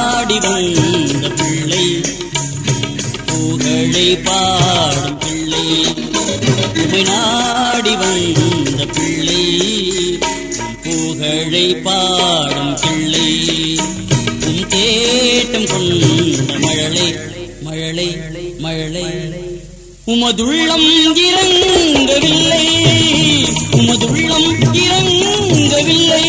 நாடி வந்த பிள்ளை புகழை பாடும் பிள்ளை உமை நாடி வந்த பிள்ளை புகழை பாடும் பிள்ளை உம் தேட்டம் கொண்ட மழலை மழலை மழலை உமதுள்ளம் இறங்கவில்லை உமதுள்ளம் இறங்கவில்லை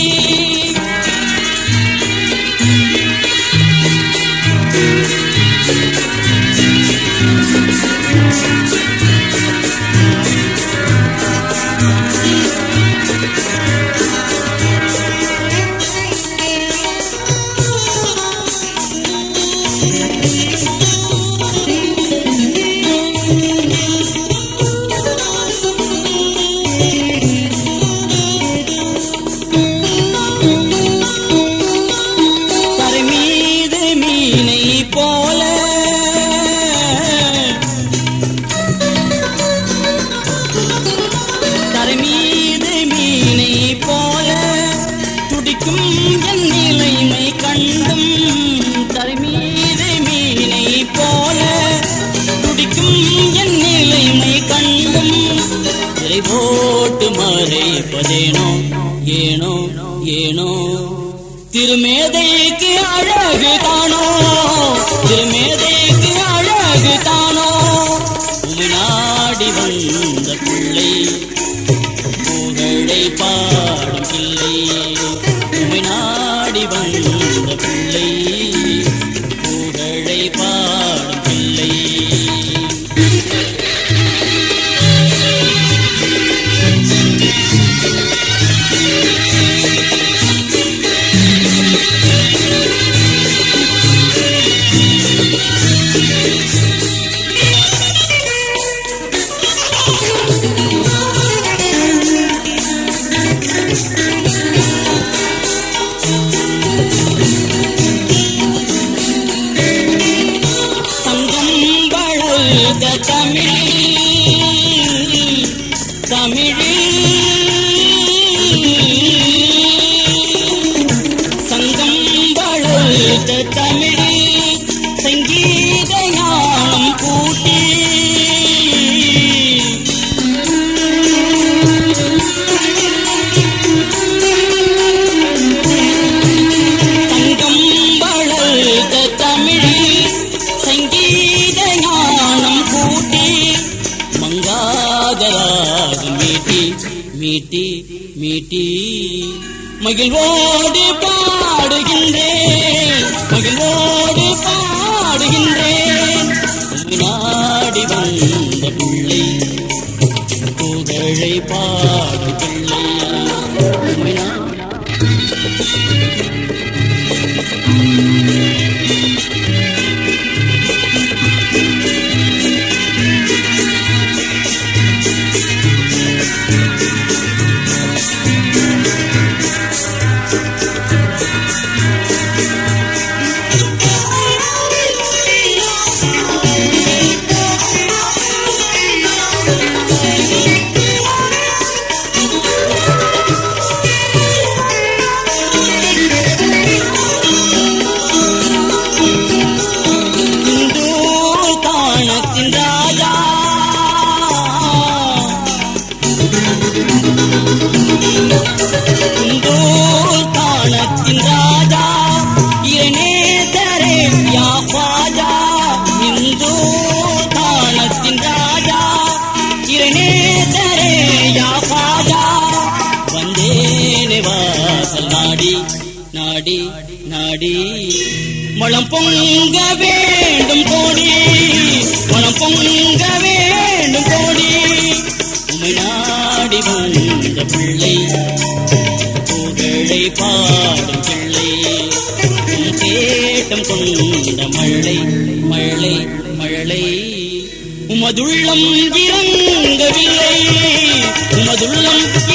தரை மீது மீனை போல தரை மீது மீனை போல துடிக்கும் என் நிலைமை கண்டும் தரை மீது மீனை போல துடிக்கும் என் நிலைமை கண்டும் திரை போட்டு மறைப்பதேனோ ஏனோ ஏனோ திருமேதைக்கு அழகு தானோ திருமேதைக்கு அழகு தானோ உமை நாடி வந்த பிள்ளை புகழை பாடும் பிள்ளை உமை நாடி வந்த பிள்ளை புகழை பாடும் பிள்ளை தங்கம் வளர்ந்த தமிழ் தமிழில் சங்கம் வளர்ந்த தமிழில் சங்கீத ஞானம் கூட்டி தங்கம் வளர்ந்த தமிழில் சங்கீத ஞானம் கூட்டி மங்காதராக மீட்டி மீட்டி மீட்டி மகிழ்வோடு பாடுகின்றேன் மகிழ்வோடு பாடுகின்றேன் உம்மை நாடி வந்த பிள்ளை புகழை பாடு பிள்ளை உம்மை நாடி இந்து தானத்தின் ராஜா இந்து தானத்தின் ராஜா இரணேதரே யா பாஜா இந்து தானத்தின் ராஜா இரணேதரே யா பாஜா வந்தேனே வாசல் நாடி நாடி நாடி மலம் பொங்க வேண்டும் கோடி மலம் பொங்க வேண்டும் கோடி உமை நாடி வந்த பிள்ளை புகழை பாடும் பிள்ளை உன் தேட்டம் கொண்ட மழை மழை மழலை உமதுள்ளம் இறங்கவில்லை உமதுள்ளம்